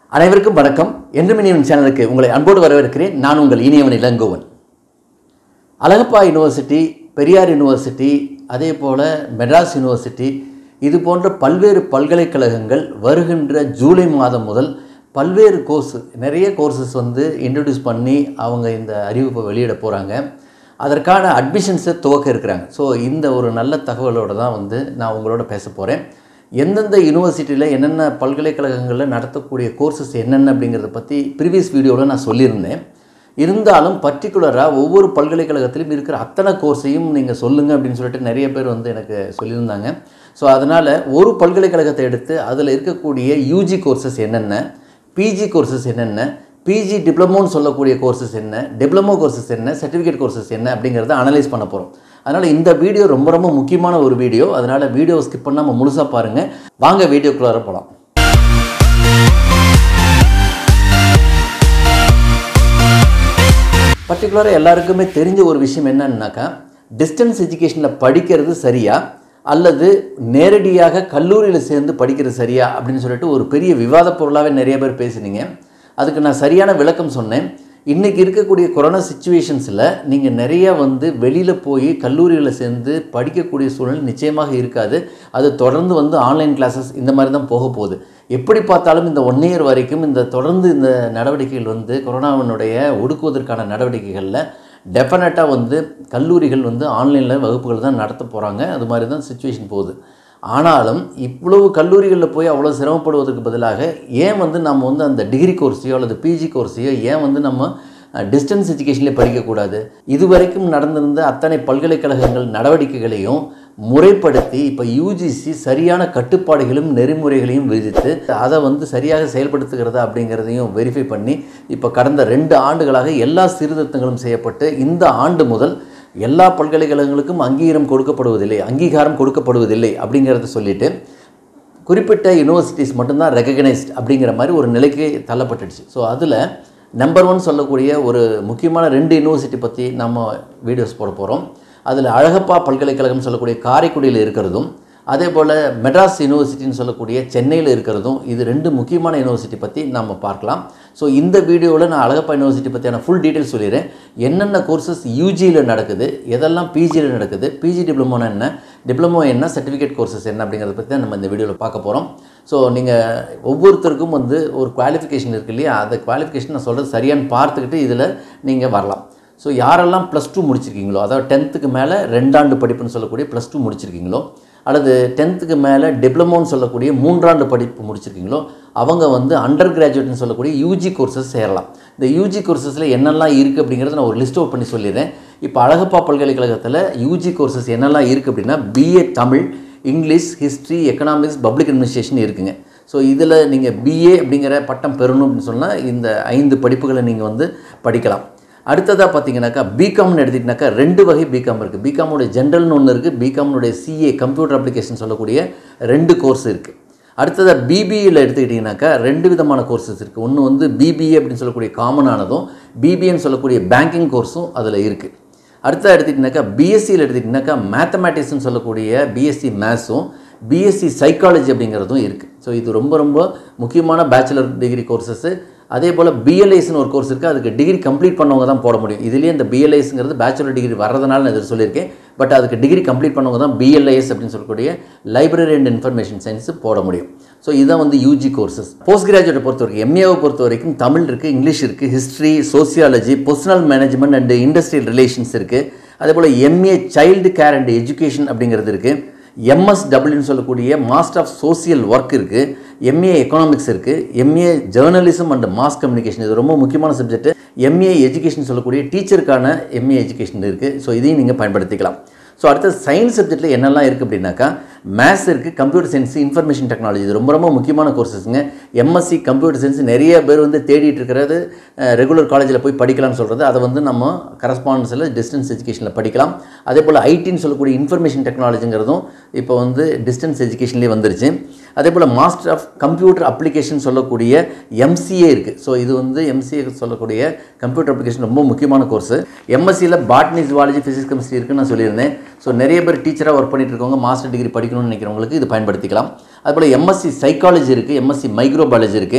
அனைவருக்கும் வணக்கம் என்றும் இனியவன் சேனலுக்கு உங்களை அன்போடு வரவேற்கிறேன் நான் உங்கள் இனியவன் இளங்கோவன் அழகப்பா யூனிவர்சிட்டி பெரியார் யூனிவர்சிட்டி அதே போல் மெட்ராஸ் யூனிவர்சிட்டி இது போன்ற பல்வேறு பல்கலைக்கழகங்கள் வருகின்ற ஜூலை மாதம் முதல் பல்வேறு கோர்ஸ் நிறைய கோர்சஸ் வந்து இன்ட்ரடியூஸ் பண்ணி அவங்க இந்த அறிவிப்பை வெளியிட போகிறாங்க அதற்கான அட்மிஷன்ஸை துவக்க இருக்கிறாங்க ஸோ இந்த ஒரு நல்ல தகவலோடு தான் வந்து நான் உங்களோட பேச போகிறேன் எந்தெந்த யூனிவர்சிட்டியில் என்னென்ன பல்கலைக்கழகங்களில் நடத்தக்கூடிய கோர்சஸ் என்னென்ன அப்படிங்கிறத பற்றி ப்ரீவியஸ் வீடியோவில் நான் சொல்லியிருந்தேன் இருந்தாலும் பர்டிகுலராக ஒவ்வொரு பல்கலைக்கழகத்திலும் இருக்கிற அத்தனை கோர்ஸையும் நீங்கள் சொல்லுங்கள் அப்படின்னு சொல்லிட்டு நிறைய பேர் வந்து எனக்கு சொல்லியிருந்தாங்க ஸோ அதனால் ஒரு பல்கலைக்கழகத்தை எடுத்து அதில் இருக்கக்கூடிய யூஜி கோர்சஸ் என்னென்ன பிஜி கோர்சஸ் என்னென்ன பிஜி டிப்ளமோன்னு சொல்லக்கூடிய கோர்சஸ் என்ன டிப்ளமோ கோர்சஸ் என்ன சர்டிஃபிகேட் கோர்சஸ் என்ன அப்படிங்கிறத அனலைஸ் பண்ண போகிறோம் அதனால் இந்த வீடியோ ரொம்ப ரொம்ப முக்கியமான ஒரு வீடியோ அதனால் வீடியோ ஸ்கிப் பண்ணாமல் முழுசாக பாருங்கள் வாங்க வீடியோக்குள்ளார போகலாம் பர்டிகுலராக எல்லாருக்குமே தெரிஞ்ச ஒரு விஷயம் என்னன்னாக்கா டிஸ்டன்ஸ் எஜுகேஷனில் படிக்கிறது சரியா அல்லது நேரடியாக கல்லூரியில் சேர்ந்து படிக்கிறது சரியா அப்படின்னு சொல்லிட்டு ஒரு பெரிய விவாத பொருளாகவே நிறைய பேர் பேசுனீங்க அதுக்கு நான் சரியான விளக்கம் சொன்னேன் இன்றைக்கி இருக்கக்கூடிய கொரோனா சுச்சுவேஷன்ஸில் நீங்கள் நிறைய வந்து வெளியில் போய் கல்லூரிகளில் சேர்ந்து படிக்கக்கூடிய சூழ்நிலை நிச்சயமாக இருக்காது அது தொடர்ந்து வந்து ஆன்லைன் கிளாஸஸ் இந்த மாதிரி தான் போக போகுது எப்படி பார்த்தாலும் இந்த ஒன் இயர் வரைக்கும் இந்த தொடர்ந்து இந்த நடவடிக்கைகள் வந்து கொரோனாவினுடைய ஒடுக்குவதற்கான நடவடிக்கைகளில் டெஃபினட்டாக வந்து கல்லூரிகள் வந்து ஆன்லைனில் வகுப்புகள் தான் நடத்த போகிறாங்க அது மாதிரி தான் சுச்சுவேஷன் போகுது ஆனாலும் இவ்வளவு கல்லூரிகளில் போய் அவ்வளோ சிரமப்படுவதற்கு பதிலாக ஏன் வந்து நம்ம வந்து அந்த டிகிரி கோர்ஸையோ அல்லது பிஜி கோர்ஸையோ ஏன் வந்து நம்ம டிஸ்டன்ஸ் எஜுகேஷனில் படிக்கக்கூடாது இதுவரைக்கும் நடந்திருந்த அத்தனை பல்கலைக்கழகங்கள் நடவடிக்கைகளையும் முறைப்படுத்தி இப்போ யூஜிசி சரியான கட்டுப்பாடுகளும் நெறிமுறைகளையும் விதித்து அதை வந்து சரியாக செயல்படுத்துகிறதா அப்படிங்கிறதையும் வெரிஃபை பண்ணி இப்போ கடந்த ரெண்டு ஆண்டுகளாக எல்லா சீர்திருத்தங்களும் செய்யப்பட்டு இந்த ஆண்டு முதல் எல்லா பல்கலைக்கழகங்களுக்கும் அங்கீகாரம் கொடுக்கப்படுவதில்லை அங்கீகாரம் கொடுக்கப்படுவதில்லை அப்படிங்கிறத சொல்லிட்டு குறிப்பிட்ட யூனிவர்சிட்டிஸ் மட்டும்தான் ரெகக்னைஸ்ட் அப்படிங்கிற மாதிரி ஒரு நிலைக்கு தள்ளப்பட்டுடுச்சு ஸோ அதில் நம்பர் ஒன் சொல்லக்கூடிய ஒரு முக்கியமான ரெண்டு யூனிவர்சிட்டி பற்றி நம்ம வீடியோஸ் போட போகிறோம் அதில் அழகப்பா பல்கலைக்கழகம் சொல்லக்கூடிய காரைக்குடியில் இருக்கிறதும் அதே போல் மெட்ராஸ் யூனிவர்சிட்டின்னு சொல்லக்கூடிய சென்னையில் இருக்கிறதும் இது ரெண்டு முக்கியமான யூனிவர்சிட்டி பற்றி நம்ம பார்க்கலாம் ஸோ இந்த வீடியோவில் நான் அழகப்பா யூனிவர்சிட்டி பற்றியான ஃபுல் டீட்டெயில்ஸ் சொல்லிடுறேன் என்னென்ன கோர்சஸ் யூஜியில் நடக்குது எதெல்லாம் பிஜியில் நடக்குது பிஜி டிப்ளமோனா என்ன டிப்ளமோ என்ன சர்டிஃபிகேட் கோர்சஸ் என்ன அப்படிங்கிறத பற்றி தான் நம்ம இந்த வீடியோவில் பார்க்க போகிறோம் ஸோ நீங்கள் ஒவ்வொருத்தருக்கும் வந்து ஒரு குவாலிஃபிகேஷன் இருக்குது இல்லையா அந்த குவாலிஃபிகேஷன் நான் சொல்கிறது சரியான்னு பார்த்துக்கிட்டு இதில் நீங்கள் வரலாம் ஸோ யாரெல்லாம் ப்ளஸ் டூ முடிச்சிருக்கீங்களோ அதாவது டென்த்துக்கு மேலே ரெண்டாண்டு படிப்புன்னு சொல்லக்கூடிய ப்ளஸ் டூ முடிச்சிருக்கீங்களோ அல்லது டென்த்துக்கு மேலே டிப்ளமோன்னு சொல்லக்கூடிய மூன்றாண்டு படிப்பு முடிச்சிருக்கீங்களோ அவங்க வந்து அண்டர் கிராஜுவேட்னு சொல்லக்கூடிய யூஜி கோர்சஸ் சேரலாம் இந்த யூஜி கோர்சஸில் என்னெல்லாம் இருக்குது அப்படிங்கிறத நான் ஒரு லிஸ்ட் அவுட் பண்ணி சொல்லிடுறேன் இப்போ அழகப்பா பல்கலைக்கழகத்தில் யூஜி கோர்சஸ் என்னெல்லாம் இருக்குது அப்படின்னா BA Tamil English history economics public administration இருக்குங்க ஸோ இதில் நீங்கள் பிஏ அப்படிங்கிற பட்டம் பெறணும் அப்படின்னு சொன்னால் இந்த ஐந்து படிப்புகளை நீங்கள் வந்து படிக்கலாம் அடுத்ததாக பார்த்தீங்கன்னாக்கா பிகாம்னு எடுத்துக்கிட்டாக்கா ரெண்டு வகை பிகாம் இருக்குது பிகாமுடைய ஜென்ரல்னு ஒன்று இருக்குது பிகாமுடைய சிஏ கம்ப்யூட்டர் அப்ளிகேஷன் சொல்லக்கூடிய ரெண்டு கோர்ஸ் இருக்குது அடுத்ததாக பிபிஏல எடுத்துக்கிட்டிங்கனாக்கா ரெண்டு விதமான கோர்சஸ் இருக்குது ஒன்று வந்து பிபிஏ அப்படின்னு சொல்லக்கூடிய காமனானதும் பிபிஏன்னு சொல்லக்கூடிய பேங்கிங் கோர்ஸும் அதில் இருக்குது அடுத்ததாக எடுத்துக்கிட்டிங்கனாக்கா பிஎஸ்சியில் எடுத்துக்கிட்டிங்கனாக்கா மேத்தமேட்டிக்ஸ்னு சொல்லக்கூடிய பிஎஸ்சி மேத்ஸும் பிஎஸ்சி சைக்காலஜி அப்படிங்கிறதும் இருக்குது ஸோ இது ரொம்ப ரொம்ப முக்கியமான பேச்சுலர் டிகிரி கோர்சஸ்ஸு அதே போல் பிஎல்ஐஸ்னு ஒரு கோர்ஸ் இருக்குது அதுக்கு டிகிரி கம்ப்ளீட் பண்ணவங்க தான் போட முடியும் இதுலேயே இந்த பிஎல்ஐஸ்ங்கிறது பேச்சுலர் டிகிரி வர்றதுனால நான் இதில் சொல்லியிருக்கேன் பட் அதுக்கு டிகிரி கம்ப்ளீட் பண்ணவங்க தான் பிஎல்ஐஎஸ் அப்படின்னு சொல்லக்கூடிய லைப்ரரி அண்ட் இன்ஃபர்மேஷன் சயின்ஸ் போட முடியும் ஸோ இதுதான் வந்து யூஜி கோர்சஸ் போஸ்ட் கிராஜுவேட்டை பொறுத்த வரைக்கும் எம்ஏவை பொறுத்த வரைக்கும் தமிழ் இருக்குது இங்கிலீஷ் இருக்குது history sociology personnel management and industrial relations இருக்குது அதே போல் MA child care and education அப்படிங்கிறது இருக்குது எம்எஸ்டபிள்யூன்னு சொல்லக்கூடிய மாஸ்டர் ஆஃப் சோசியல் ஒர்க் இருக்குது எம்ஏ எக்கனாமிக்ஸ் இருக்குது MA journalism and mass communication இது ரொம்ப முக்கியமான சப்ஜெக்ட் எம்ஏ எஜுகேஷன் சொல்லக்கூடிய டீச்சருக்கான எம்ஏ எஜுகேஷன் இருக்குது ஸோ இதையும் நீங்கள் பயன்படுத்திக்கலாம் ஸோ அடுத்த சயின்ஸ் சப்ஜெக்ட்டில் என்னெல்லாம் இருக்குது அப்படின்னாக்கா மேத்ஸ் இருக்குது கம்ப்யூட்டர் சயின்ஸ் இன்ஃபர்மேஷன் டெக்னாலஜி இது ரொம்ப ரொம்ப முக்கியமான கோர்சஸ்ங்க எம்எஸ்சி கம்ப்யூட்டர் சயின்ஸ் நிறைய பேர் வந்து தேடிட்டு இருக்கிறது ரெகுலர் காலேஜில் போய் படிக்கலாம்னு சொல்கிறது அதை வந்து நம்ம கரஸ்பாண்டன்ஸில் டிஸ்டன்ஸ் எஜுகேஷனில் படிக்கலாம் அதே போல் ஐடின்னு சொல்லக்கூடிய இன்ஃபர்மேஷன் டெக்னாலஜிங்கிறதும் இப்போ வந்து டிஸ்டன்ஸ் எஜுகேஷன்லேயே வந்துருச்சு அதே போல் மாஸ்டர் ஆஃப் கம்ப்யூட்டர் அப்ளிகேஷன் சொல்லக்கூடிய எம்சிஏ இருக்குது ஸோ இது வந்து எம்சிஏ சொல்லக்கூடிய கம்ப்யூட்டர் அப்ளிகேஷன் ரொம்ப முக்கியமான கோர்ஸ் எம்எஸ்சியில் பாட்னி ஜுவாலஜி ஃபிசிக்ஸ் கெமிஸ்ட்ரி இருக்குன்னு நான் சொல்லியிருந்தேன் ஸோ நிறைய பேர் டீச்சராக ஒர்க் பண்ணிட்டு இருக்கவங்க மாஸ்டர் டிகிரி படிக்கணும்னு நினைக்கிறவங்களுக்கு இது பயன்படுத்திக்கலாம் அதுபோல் எம்எஸ்சி சைக்காலஜி இருக்குது எம்எஸ்சி மைக்ரோபாலஜி இருக்குது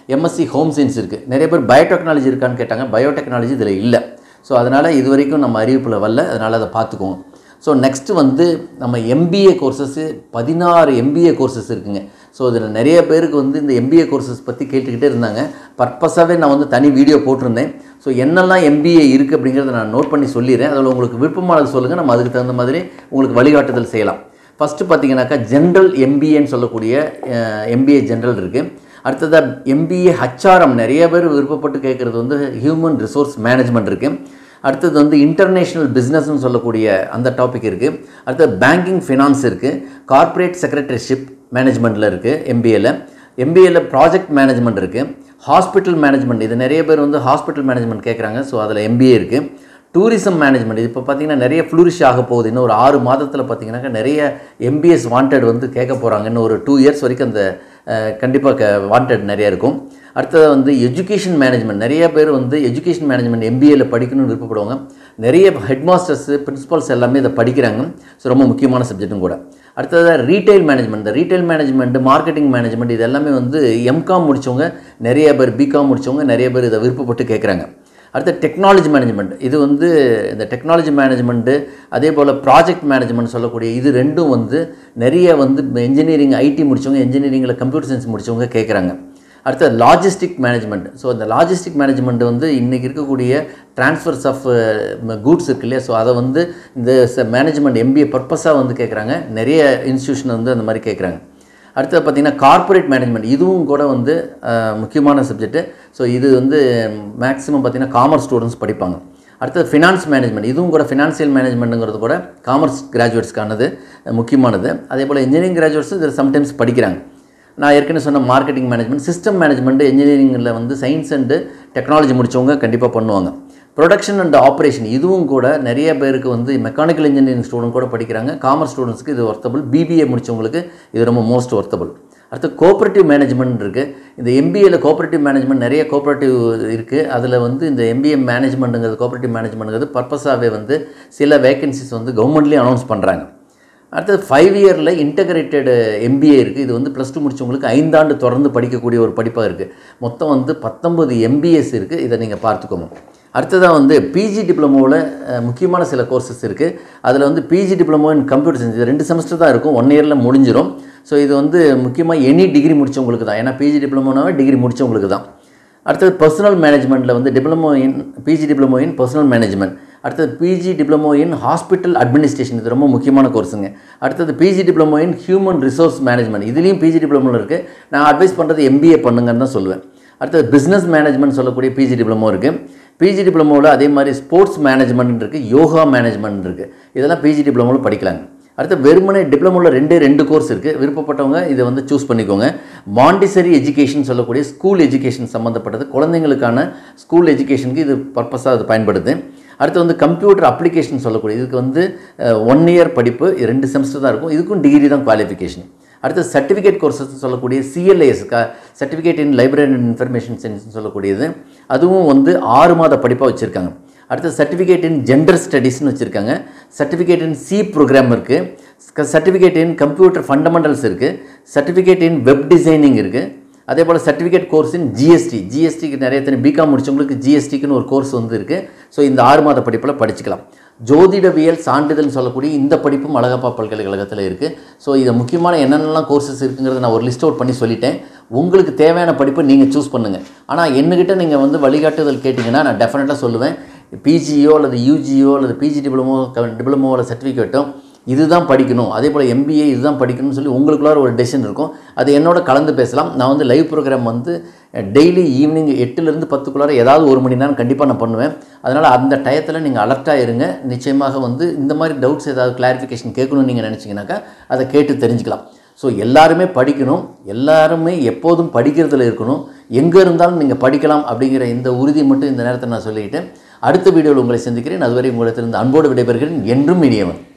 எம்எஸ்சி ஹோம் சயின்ஸ் இருக்குது நிறைய பேர் பயோடெக்னாலஜி இருக்கான்னு கேட்டாங்க பயோடெக்னாலஜி இதில் இல்லை ஸோ அதனால் இது வரைக்கும் நம்ம அறிவிப்பில் வரல அதனால் அதை பார்த்துக்குவோம் ஸோ நெக்ஸ்ட்டு வந்து நம்ம எம்பிஏ கோர்சஸ்ஸு பதினாறு எம்பிஏ கோர்சஸ் இருக்குங்க ஸோ இதில் நிறைய பேருக்கு வந்து இந்த எம்பிஏ கோர்சஸ் பற்றி கேட்டுக்கிட்டே இருந்தாங்க பர்பஸாகவே நான் வந்து தனி வீடியோ போட்டிருந்தேன் ஸோ என்னெல்லாம் எம்பிஏ இருக்குது அப்படிங்கிறத நான் நோட் பண்ணி சொல்லிடுறேன் அதில் உங்களுக்கு விருப்பமானது சொல்லுங்கள் நம்ம அதுக்கு தகுந்த மாதிரி உங்களுக்கு வழிகாட்டுதல் செய்யலாம் ஃபஸ்ட்டு பார்த்தீங்கன்னாக்கா ஜென்ரல் எம்பிஏன்னு சொல்லக்கூடிய எம்பிஏ ஜென்ரல் இருக்குது அடுத்ததாக எம்பிஏ ஹச்ஆர்எம் நிறைய பேர் விருப்பப்பட்டு கேட்குறது வந்து ஹியூமன் ரிசோர்ஸ் மேனேஜ்மெண்ட் இருக்குது அடுத்தது வந்து இன்டர்நேஷ்னல் பிஸ்னஸ்னு சொல்லக்கூடிய அந்த டாபிக் இருக்குது அடுத்தது பேங்கிங் ஃபினான்ஸ் இருக்குது கார்ப்பரேட் செக்ரட்டரிஷிப் மேனேஜ்மெண்ட்டில் இருக்குது எம்பிஏல எம்பிஏல ப்ராஜெக்ட் மேனேஜ்மெண்ட் இருக்குது ஹாஸ்பிட்டல் மேனேஜ்மெண்ட் இது நிறைய பேர் வந்து ஹாஸ்பிட்டல் மேனேஜ்மெண்ட் கேட்குறாங்க ஸோ அதில் எம்பிஏ இருக்குது டூரிசம் மேனேஜ்மெண்ட் இது இப்போ பார்த்தீங்கன்னா நிறைய ஃப்ளூரிஷ் ஆக போகுது இன்னும் ஒரு ஆறு மாதத்தில் பார்த்தீங்கன்னாக்கா நிறைய எம்பிஎஸ் வாண்டட் வந்து கேட்க போகிறாங்க இன்னும் ஒரு டூ இயர்ஸ் வரைக்கும் அந்த கண்டிப்பாக க வாண்டட் நிறைய இருக்கும் அடுத்தது வந்து எஜுகேஷன் மேனேஜ்மெண்ட் நிறைய பேர் வந்து எஜுகேஷன் மேனேஜ்மெண்ட் எம்பிஏல படிக்கணும்னு விருப்பப்படுவாங்க நிறைய ஹெட் மாஸ்டர்ஸ் பிரின்சிபால்ஸ் எல்லாமே இதை படிக்கிறாங்க ஸோ ரொம்ப முக்கியமான சப்ஜெக்ட்டும் கூட அடுத்தது ரீட்டைல் மேனேஜ்மெண்ட் இந்த ரீட்டைல் மேனேஜ்மெண்ட் மார்க்கெட்டிங் மேனேஜ்மெண்ட் இது எல்லாமே வந்து எம்காம் முடித்தவங்க நிறைய பேர் பிகாம் முடித்தவங்க நிறைய பேர் இதை விருப்பப்பட்டு கேட்குறாங்க அடுத்து டெக்னாலஜி மேனேஜ்மெண்ட் இது வந்து இந்த டெக்னாலஜி மேனேஜ்மெண்ட்டு அதே போல் ப்ராஜெக்ட் மேனேஜ்மெண்ட் சொல்லக்கூடிய இது ரெண்டும் வந்து நிறைய வந்து இன்ஜினியரிங் ஐடி முடித்தவங்க இன்ஜினியரிங்கில் கம்ப்யூட்டர் சயின்ஸ் முடித்தவங்க கேட்குறாங்க அடுத்து லாஜிஸ்டிக் மேனேஜ்மெண்ட் ஸோ அந்த லாஜிஸ்டிக் மேனேஜ்மெண்ட் வந்து இன்றைக்கி இருக்கக்கூடிய ட்ரான்ஸ்ஃபர்ஸ் ஆஃப் கூட்ஸ் இருக்கு இல்லையா ஸோ அதை வந்து இந்த மேனேஜ்மெண்ட் எம்பிஏ பர்பஸாக வந்து கேட்குறாங்க நிறைய இன்ஸ்டியூஷன் வந்து அந்த மாதிரி கேட்குறாங்க அடுத்தது பார்த்திங்கன்னா கார்ப்பரேட் மேனேஜ்மெண்ட் இதுவும் கூட வந்து முக்கியமான சப்ஜெக்ட்டு ஸோ இது வந்து மேக்ஸிமம் பார்த்திங்கன்னா காமர்ஸ் ஸ்டூடெண்ட்ஸ் படிப்பாங்க அடுத்தது ஃபினான்ஸ் மேனேஜ்மெண்ட் இதுவும் கூட ஃபினான்சியல் மேனேஜ்மெண்ட்டுங்கிறது கூட காமர்ஸ் கிராஜுவேட்ஸ்க்கானது முக்கியமானது அதே போல் இன்ஜினியரிங் கிராஜுவேட்ஸும் இதில் சம்டைம்ஸ் படிக்கிறாங்க நான் ஏற்கனவே சொன்ன மார்க்கெட்டிங் மேனேஜ்மெண்ட் சிஸ்டம் மேனேஜ்மெண்ட் இன்ஜினியரிங்கில் வந்து சயின்ஸ் அண்டு டெக்னாலஜி முடித்தவங்க கண்டிப்பாக பண்ணுவாங்க ப்ரொடக்ஷன் அண்ட் ஆப்ரேஷன் இதுவும் கூட நிறைய பேருக்கு வந்து மெக்கானிக்கல் இன்ஜினியரிங் ஸ்டூடெண்ட் கூட படிக்கிறாங்க காமர்ஸ் ஸ்டூடெண்ட்ஸ்க்கு இது ஒர்த்தபிள் பிபிஏ முடித்தவங்களுக்கு இது ரொம்ப மோஸ்ட் ஒர்த்தபிள் அடுத்து கோஆப்ரேட்டிவ் மேனேஜ்மெண்ட் இருக்குது இந்த எம்பிஏல கோஆப்ரேட்டிவ் மேனேஜ்மெண்ட் நிறைய கோஆப்ரேட்டிவ் இருக்குது அதில் வந்து இந்த எம்பிஏ மேனேஜ்மெண்ட்டுங்கிறது கோஆப்ரேட்டிவ் மேனேஜ்மெண்ட்டுங்கிறது பர்பஸாகவே வந்து சில வேகன்சிஸ் வந்து கவர்மெண்ட்லேயும் அனௌன்ஸ் பண்ணுறாங்க அடுத்தது ஃபைவ் இயரில் இன்டகிரேட்டட் எம்பிஏ இருக்குது இது வந்து ப்ளஸ் டூ முடிச்சவங்களுக்கு ஐந்தாண்டு தொடர்ந்து படிக்கக்கூடிய ஒரு படிப்பாக இருக்குது மொத்தம் வந்து பத்தொம்பது எம்பிஎஸ் இருக்குது இதை நீங்கள் பார்த்துக்கோங்க அடுத்ததாக வந்து பிஜி டிப்ளமோவில் முக்கியமான சில கோர்சஸ் இருக்குது அதில் வந்து PG diploma in computer science இது ரெண்டு செமஸ்டர் தான் இருக்கும் ஒன் இயரில் முடிஞ்சிடும் ஸோ இது வந்து முக்கியமாக எனி டிகிரி முடித்தவங்களுக்கு தான் ஏன்னா பிஜி டிப்ளமோனாவே டிகிரி முடித்தவங்களுக்கு தான் அடுத்தது பர்சனல் மேனேஜ்மெண்ட்டில் வந்து diploma in PG diploma in personnel management அடுத்தது PG diploma in hospital administration இது ரொம்ப முக்கியமான கோர்ஸுங்க அடுத்தது PG diploma in human resource management இதுலேயும் பிஜி டிப்ளமோவில் இருக்குது நான் அட்வைஸ் பண்ணுறது எம்பிஏ பண்ணுங்கன்னு தான் சொல்லுவேன் அடுத்தது பிஸ்னஸ் மேனேஜ்மெண்ட் சொல்லக்கூடிய பிஜி டிப்ளமோ இருக்குது பிஜி டிப்ளமோவில் அதே மாதிரி ஸ்போர்ட்ஸ் மேனேஜ்மெண்ட் இருக்குது யோகா மேனேஜ்மெண்ட் இருக்குது இதெல்லாம் பிஜி டிப்ளமோவில் படிக்கலாங்க அடுத்து வெறுமனே டிப்ளமோவில் ரெண்டு ரெண்டு கோர்ஸ் இருக்குது விருப்பப்பட்டவங்க இதை வந்து சூஸ் பண்ணிக்கோங்க மாண்டிசரி எஜுகேஷன் சொல்லக்கூடிய ஸ்கூல் எஜுகேஷன் சம்மந்தப்பட்டது குழந்தைங்களுக்கான ஸ்கூல் எஜுகேஷனுக்கு இது பர்பஸாக அது பயன்படுது அடுத்து வந்து கம்ப்யூட்டர் அப்ளிகேஷன் சொல்லக்கூடிய இதுக்கு வந்து ஒன் இயர் படிப்பு ரெண்டு செமஸ்டர் தான் இருக்கும் இதுக்கும் டிகிரி தான் குவாலிஃபிகேஷன் அடுத்து சர்டிஃபிகேட் கோர்சஸ் சொல்லக்கூடிய சிஎல்ஏஎஸ் க certificate in library and information science சொல்லக்கூடியது அதுவும் வந்து ஆறு மாத படிப்பாக வச்சுருக்காங்க அடுத்து சர்டிஃபிகேட் இன் ஜெண்டர் ஸ்டடீஸ்னு வச்சுருக்காங்க சர்டிஃபிகேட் இன் சி ப்ரோக்ராம் இருக்குது சர்டிஃபிகேட் இன் கம்ப்யூட்டர் ஃபண்டமெண்டல்ஸ் இருக்குது சர்டிஃபிகேட் இன் வெப் டிசைனிங் இருக்குது அதே போல் சர்டிஃபிகேட் கோர்ஸ் இன் ஜிஎஸ்டி ஜிஎஸ்டிக்கு நிறைய தனி பிகாம் முடிச்சவங்களுக்கு ஜிஎஸ்டிக்குன்னு ஒரு கோர்ஸ் வந்து இருக்குது ஸோ இந்த ஆறு மாத படிப்பில் படிச்சுக்கலாம் ஜோதிடவியல் சான்றிதழ்னு சொல்லக்கூடிய இந்த படிப்பும் அழகப்பா பல்கலைக்கழகத்தில் இருக்குது ஸோ இதை முக்கியமான என்னென்னலாம் கோர்சஸ் இருக்குங்கிறத நான் ஒரு லிஸ்ட் அவுட் பண்ணி சொல்லிட்டேன் உங்களுக்கு தேவையான படிப்பை நீங்கள் சூஸ் பண்ணுங்கள் ஆனால் என்னக்கிட்ட நீங்கள் வந்து வழிகாட்டுதல் கேட்டிங்கன்னா நான் டெஃபினட்டாக சொல்லுவேன் பிஜியோ அல்லது யூஜியோ அல்லது பிஜி டிப்ளமோ டிப்ளமோ அல்லது சர்டிஃபிகேட்டோ இதுதான் படிக்கணும் அதே போல் எம்பிஏ இதுதான் படிக்கணும்னு சொல்லி உங்களுக்குள்ளார ஒரு டெசிஷன் இருக்கும் அது என்னோட கலந்து பேசலாம் நான் வந்து லைவ் ப்ரோக்ராம் வந்து டெய்லி ஈவினிங் எட்டுலேருந்து பத்துக்குள்ளார ஏதாவது ஒரு மணி நேரம் கண்டிப்பாக நான் பண்ணுவேன் அதனால் அந்த டயத்தில் நீங்கள் அலர்ட்டாக இருங்க நிச்சயமாக வந்து இந்த மாதிரி டவுட்ஸ் ஏதாவது கிளாரிஃபிகேஷன் கேட்கணும்னு நீங்கள் நினச்சிங்கனாக்கா அதை கேட்டு தெரிஞ்சுக்கலாம் ஸோ எல்லாருமே படிக்கணும் எல்லாருமே எப்போதும் படிக்கிறதுல இருக்கணும் எங்கே இருந்தாலும் நீங்கள் படிக்கலாம் அப்படிங்கிற இந்த உறுதி மட்டும் இந்த நேரத்தில் நான் சொல்லிக்கிட்டேன் அடுத்த வீடியோவில் உங்களை சந்திக்கிறேன் அதுவரை உங்களிடத்திலிருந்து அன்போடு விடைபெறுகிறேன் என்றும் இனியவன்